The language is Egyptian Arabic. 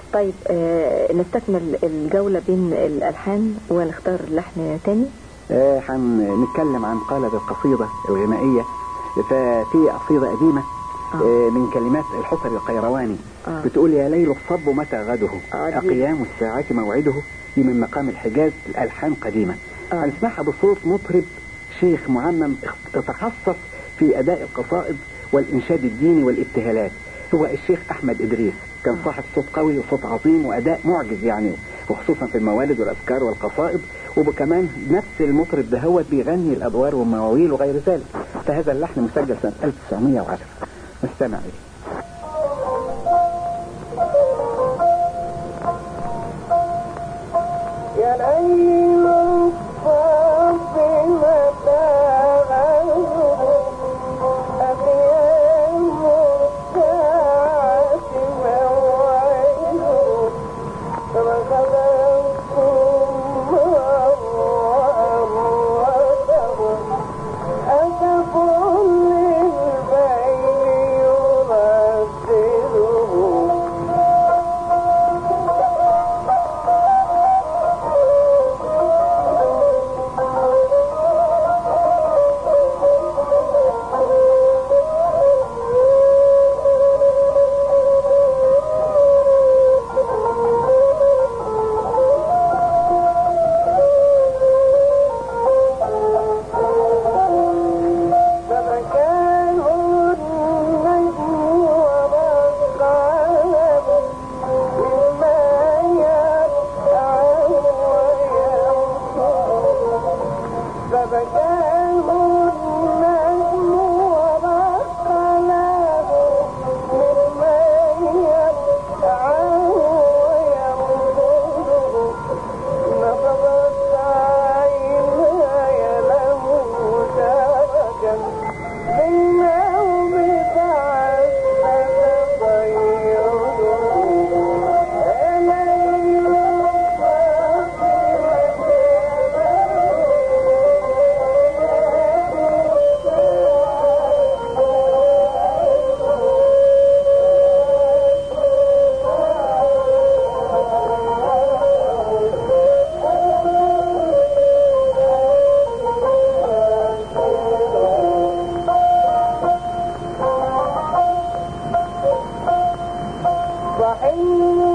طيب آه نستكمل الجولة بين الألحان ونختار لحن تاني آه، هنتكلم عن قالب القصيدة الغنائية ففي قصيدة قديمة آه، من كلمات الحصري القيرواني آه. بتقول يا ليل الصب متى غده آه، دي- أقيام الساعة موعده دي من مقام الحجاز الألحان قديمة آه. هنسمعها بصوت مطرب شيخ معمم اخ- تخصص في أداء القصائد والإنشاد الديني والابتهالات هو الشيخ أحمد إدريس كان صاحب صوت قوي وصوت عظيم وأداء معجز يعني وخصوصا في الموالد والأذكار والقصائد وكمان نفس المطرب ده هو بيغني الأدوار والمواويل وغير ذلك فهذا اللحن مسجل سنة 1910 نستمع إليه يا ليل الصب متى غدر أقيام الساعة موعده فخذتكم وأمرته أسف للبين يردده فمكان النجم ومقام مما يسعى ويرصد فمكان النجم ومقام مما يسعى ويرصد نفضت عيناي له شركا بالنوم تعسف طيره ليل صحيح